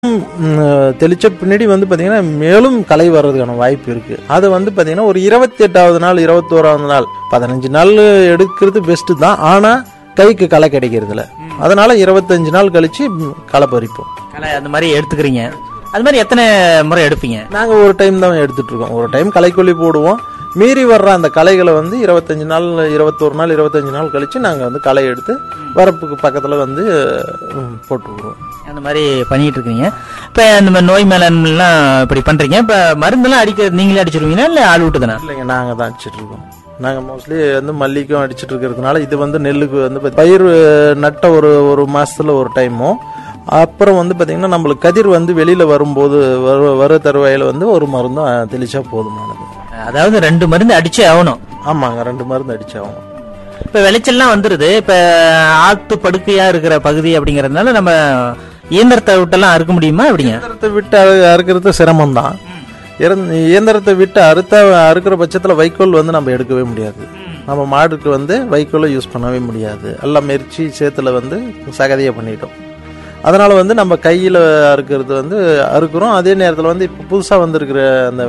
ம், தெளிச்ச பின்னாடி வந்து பார்த்தீங்கன்னா மேலும் களை வர்றதுக்கான வாய்ப்பு இருக்கு அது வந்து பார்த்தீங்கன்னா ஒரு இருபத்தி எட்டாவது நாள் இருபத்தோராவது நாள் பதினஞ்சு நாள் எடுக்கிறது பெஸ்ட் தான் ஆனால் கைக்கு களை கிடைக்கிறதுல அதனால இருபத்தஞ்சு நாள் கழிச்சு ம், களை பறிப்போம் களை அந்த மாதிரி எடுத்துக்கிறீங்க அது மாதிரி எத்தனை முறை எடுப்பீங்க நாங்கள் ஒரு டைம் தான் எடுத்துட்டு இருக்கோம் ஒரு டைம் களைக்கொல்லி போடுவோம் மீறி வர்ற அந்த களைகளை வந்து இருபத்தஞ்சு நாள் இருபத்தோரு நாள் இருபத்தஞ்சு நாள் கழிச்சு நாங்கள் வந்து களை எடுத்து வரப்புக்கு பக்கத்தில் வந்து ம், போட்டு விடுவோம் அந்த மாதிரி பண்ணிட்டு இருக்கீங்க இப்ப இந்த மாதிரி நோய் மேலாண்மைலாம் இப்படி பண்றீங்க இப்ப மருந்தெல்லாம் அடிக்க நீங்களே அடிச்சிருவீங்களா இல்ல ஆள் விட்டுதானா இல்லைங்க நாங்கள் தான் அடிச்சிட்டு இருக்கோம் நாங்கள் மோஸ்ட்லி வந்து மல்லிக்கும் அடிச்சிட்டு இருக்கிறதுனால இது வந்து நெல்லுக்கு வந்து பாத்தி- பயிர் நட்ட ஒரு ஒரு மாசத்துல ஒரு டைமும் அப்புறம் வந்து பார்த்தீங்கன்னா நம்மளுக்கு கதிர் வந்து வெளியில வரும்போது வரு வர தருவாயில வந்து ஒரு மருந்தும் அஹ், தெளிச்சா போதுமானது அதாவது ரெண்டு மருந்து அடிச்சே ஆகணும் ஆமாங்க ரெண்டு மருந்து அடிச்சாகும் இப்ப விளைச்சல்லாம் வந்துருது இப்ப ஆத்து படுக்கையா இருக்கிற பகுதி அப்படிங்கறதுனால நம்ம இயந்திரத்தை விட்டெல்லாம் அறுக்க முடியுமா எப்படிங்க இயந்திரத்தை விட்டு அறு- அறுக்கிறது சிரமம் தான் இயந்திரத்தை விட்டு அறுத்த அறுக்கிற பட்சத்தில் வைக்கோல் வந்து நம்ம எடுக்கவே முடியாது நம்ம மாடுக்கு வந்து வைக்கோலை யூஸ் பண்ணவே முடியாது எல்லாம் மெரிச்சு சேத்துல வந்து சகதியை பண்ணிட்டோம் அதனால வந்து நம்ம கையில் அறுக்கிறது வந்து அறுக்கிறோம் அதே நேரத்தில் வந்து இப்போ புதுசாக வந்திருக்கிற அந்த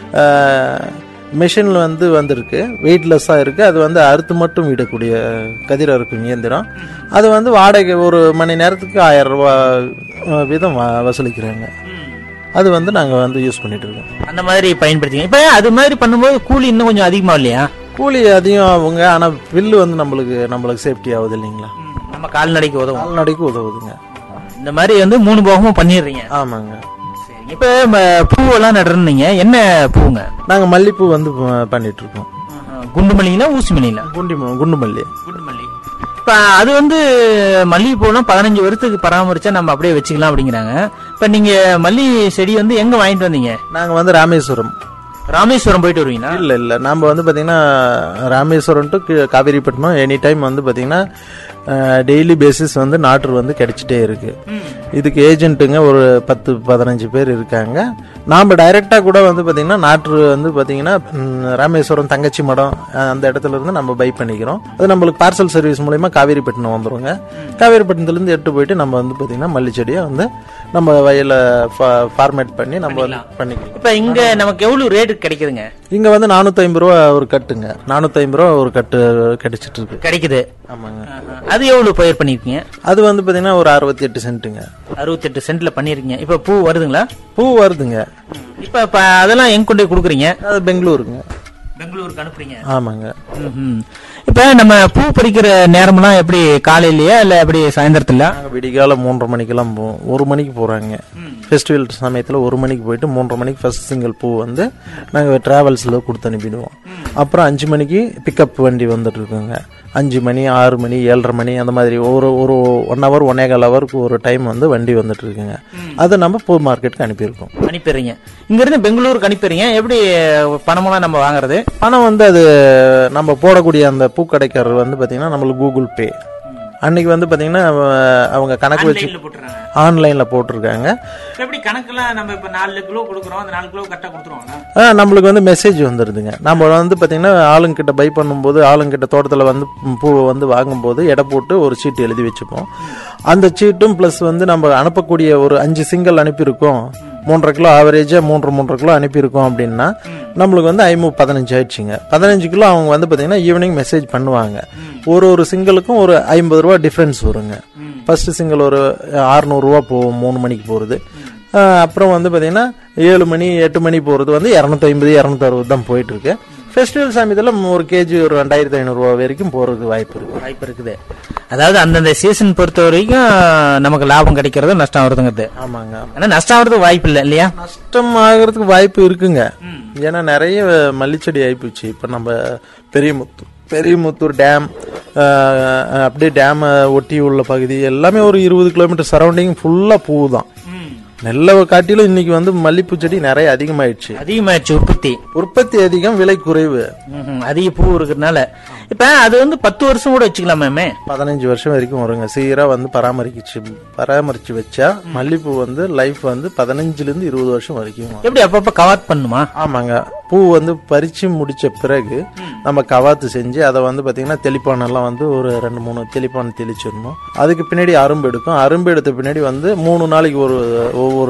மிஷின் வந்து வந்திருக்கு வெயிட்லெஸ்ஸாக இருக்குது அது வந்து அறுத்து மட்டும் விடக்கூடிய கதிர் அறுக்கும் இயந்திரம் அது வந்து வாடகை ஒரு மணி நேரத்துக்கு ஆயிரம் ரூபா அஹ், வீதம் வ- வசூலிக்கிறாங்க அது வந்து நாங்கள் வந்து யூஸ் பண்ணிட்டு இருக்கோம் அந்த மாதிரி பயன்படுத்திங்க இப்ப அது மாதிரி பண்ணும்போது கூலி இன்னும் கொஞ்சம் அதிகமா இல்லையா கூலி அதிகம் ஆகுங்க ஆனால் பில்லு வந்து நம்மளுக்கு நம்மளுக்கு சேஃப்டி ஆகுது இல்லைங்களா நம்ம கால்நடைக்கு உதவும் கால்நடைக்கு உதவுதுங்க இந்த மாதிரி வந்து மூணு போகமும் பண்ணிடுறீங்க ஆமாங்க சரி இப்ப ம, பூவெல்லாம் நடுறீங்க என்ன பூங்க நாங்கள் மல்லிப்பூ வந்து ப- பண்ணிட்டு இருக்கோம் குண்டு மல்லிங்களா ஊசி மல்லிங்களா குண்டி ம- குண்டு மல்லி குண்டு மல்லி இப்ப அது வந்து மல்லிகை பூலாம் பதினஞ்சு வருஷத்துக்கு பராமரிச்சா நம்ம அப்படியே வச்சுக்கலாம் அப்படிங்கிறாங்க இப்ப நீங்க மல்லி செடி வந்து எங்க வாங்கிட்டு வந்தீங்க நாங்கள் வந்து ராமேஸ்வரம் ராமேஸ்வரம் போயிட்டு வருவீங்களா இல்லை இல்லை நாம் வந்து பார்த்தீங்கன்னா ராமேஸ்வரம் டு கி- காவேரிப்பட்டினம் எனி டைம் வந்து பார்த்தீங்கன்னா டெய்லி பேசிஸ் வந்து நாற்று வந்து கிடைச்சிட்டே இருக்கு இதுக்கு ஏஜென்ட்டுங்க ஒரு பத்து பதினஞ்சு பேர் இருக்காங்க நாம் டைரெக்டாக கூட வந்து பார்த்தீங்கன்னா நாற்று வந்து பார்த்தீங்கன்னா ம், ராமேஸ்வரம் தங்கச்சி மடம் அஹ், அந்த இடத்துல இருந்து நம்ம பை பண்ணிக்கிறோம் அது நம்மளுக்கு பார்சல் சர்வீஸ் மூலயமா காவேரிப்பட்டினம் வந்துருங்க காவேரிப்பட்டினத்துலேருந்து எட்டு போயிட்டு நம்ம வந்து பார்த்தீங்கன்னா மல்லி செடியை வந்து நம்ம வயலில் ஃபார்மேட் பண்ணி நம்ம வந்து பண்ணிக்கலாம் இப்ப இங்க நமக்கு எவ்வளவு ரேட் கிடைக்குதுங்க இங்க வந்து நானூத்தி ஐம்பது ரூபா ஒரு கட்டுங்க நானூத்தி ஐம்பது ரூபா ஒரு கட்டு கிடைச்சிட்டு இருக்கு கிடைக்குது ஆமாங்க அது எவ்வளவு பயிர் பண்ணிருக்கீங்க அது வந்து பாத்தீங்கன்னா ஒரு அறுபத்தி எட்டு சென்ட்டுங்க அறுபத்தெட்டு சென்ட்ல பண்ணிருக்கீங்க இப்ப பூ வருதுங்களா பூ வருதுங்க இப்ப இப்ப அதெல்லாம் எங்க கொண்டு போய் கொடுக்குறீங்க அது பெங்களூருங்க பெங்களூருக்கு அனுப்புறீங்க ஆமாங்க ம்ஹும். இப்ப நம்ம பூ பறிக்கிற நேரம்லாம் எப்படி காலையிலயா இல்ல எப்படி சாயந்தரத்துல நாங்க விடிகால மூன்றரை மணிக்கெல்லாம் போவோம் ஒரு மணிக்கு போறாங்க ஃபெஸ்டிவல் சமயத்துல ஒரு மணிக்கு போயிட்டு மூன்றரை மணிக்கு ஃபர்ஸ்ட் சிங்கிள் பூ வந்து நாங்க டிராவல்ஸ்ல கொடுத்து அனுப்பிடுவோம் அப்புறம் அஞ்சு மணிக்கு பிக்கப் வண்டி வந்துட்டு இருக்குங்க அஞ்சு மணி ஆறு மணி ஏழரை மணி அந்த மாதிரி ஒரு ஒரு ஒன் ஹவர் ஒன்னே கால் ஹவருக்கு ஒரு டைம் வந்து வண்டி வந்துட்டு இருக்குங்க அதை நம்ம பூ மார்க்கெட்டுக்கு அனுப்பியிருக்கோம் அனுப்பிடுறீங்க இங்க இருந்து பெங்களூருக்கு அனுப்பிடுறீங்க எப்படி பணமெல்லாம் நம்ம வாங்குறது பணம் வந்து அது நம்ம போடக்கூடிய அந்த பூக்கடைக்காரர் வந்து பார்த்தீங்கன்னா நம்மளுக்கு கூகுள் பே அன்னைக்கு வந்து பார்த்தீங்கன்னா அவ- அவங்க கணக்கு வச்சு போட்டுறாங்க ஆன்லைனில் போட்டிருக்காங்க எப்படி கணக்கெல்லாம் நம்ம இப்ப நாலு கிலோ கொடுக்குறோம் அந்த நாலு கிலோ கரெக்டா கொடுத்துருவாங்க ஆ, நம்மளுக்கு வந்து மெசேஜ் வந்துடுதுங்க நம்ம வந்து பார்த்தீங்கன்னா ஆளுங்கிட்ட பை பண்ணும்போது ஆளுங்கிட்ட தோட்டத்தில் வந்து பூவை வந்து வாங்கும்போது எடை போட்டு ஒரு சீட்டு எழுதி வச்சுப்போம் அந்த சீட்டும் ப்ளஸ் வந்து நம்ம அனுப்பக்கூடிய ஒரு அஞ்சு சிங்கிள் அனுப்பியிருக்கோம் மூன்றரை கிலோ ஆவரேஜாக மூன்று மூன்றரை கிலோ அனுப்பியிருக்கோம் அப்படின்னா நம்மளுக்கு வந்து ஐமு பதினஞ்சு ஆயிடுச்சுங்க பதினஞ்சு கிலோ அவங்க வந்து பார்த்தீங்கன்னா ஈவினிங் மெசேஜ் பண்ணுவாங்க ஒரு ஒரு சிங்கிளுக்கும் ஒரு ஐம்பது ரூபா டிஃப்ரென்ஸ் வருங்க ஃபர்ஸ்ட் சிங்கிள் ஒரு அறுநூறுவா போகும் மூணு மணிக்கு போகிறது அப்புறம் வந்து பார்த்தீங்கன்னா ஏழு மணி எட்டு மணி போகிறது வந்து இரநூத்தி ஐம்பது இரநூத்தி அறுபது தான் போயிட்டு இருக்கு ஃபெஸ்டிவல் சமயத்தில் ஒரு கேஜி ஒரு ரெண்டாயிரத்தி ஐநூறுரூவா வரைக்கும் போகிறதுக்கு வாய்ப்பு இருக்கு வாய்ப்பு இருக்குது அதாவது அந்தந்த சீசன் பொறுத்த வரைக்கும் நமக்கு லாபம் கிடைக்கிறது நஷ்டம் வருதுங்கிறது ஆமாங்க ஆனா நஷ்டம் ஆகுறதுக்கு வாய்ப்பு இல்லை இல்லையா நஷ்டம் ஆகிறதுக்கு வாய்ப்பு இருக்குங்க ஏன்னா நிறைய மல்லிச்செடி ஆயிப்போச்சு இப்போ நம்ம பெரியமுத்தூர் பெரியமுத்தூர் டேம் அப்படியே டேமை ஒட்டி உள்ள பகுதி எல்லாமே ஒரு இருபது கிலோமீட்டர் சரௌண்டிங் ஃபுல்லாக பூ தான் நெல்லை காட்டிலும் இன்னைக்கு வந்து மல்லிப்பூ செடி நிறைய அதிகமாயிடுச்சு அதிகமாயிடுச்சு உற்பத்தி உற்பத்தி அதிகம் விலை குறைவு ம்ஹும். அதிக பூ இருக்கிறதுனால இப்ப அது வந்து பத்து வருஷம் கூட வச்சுக்கலாமே பதினஞ்சு வருஷம் வரைக்கும் வருங்க சீரா வந்து பராமரிக்கிச்சு பராமரிச்சு வச்சா மல்லிப்பூ வந்து லைஃப் வந்து பதினஞ்சுல இருந்து இருபது வருஷம் வரைக்கும் வரும். எப்படி அப்பப்ப கவாத் பண்ணுமா ஆமாங்க பூ வந்து பறிச்சு முடிச்ச பிறகு நம்ம கவாத்து செஞ்சு அதை வந்து பாத்தீங்கன்னா தெளிப்பான் எல்லாம் வந்து ஒரு ரெண்டு மூணு தெளிப்பான் தெளிச்சிடணும் அதுக்கு பின்னாடி அரும்பு எடுக்கும் அரும்பு எடுத்த பின்னாடி வந்து மூணு நாளைக்கு ஒரு ஒவ்வொரு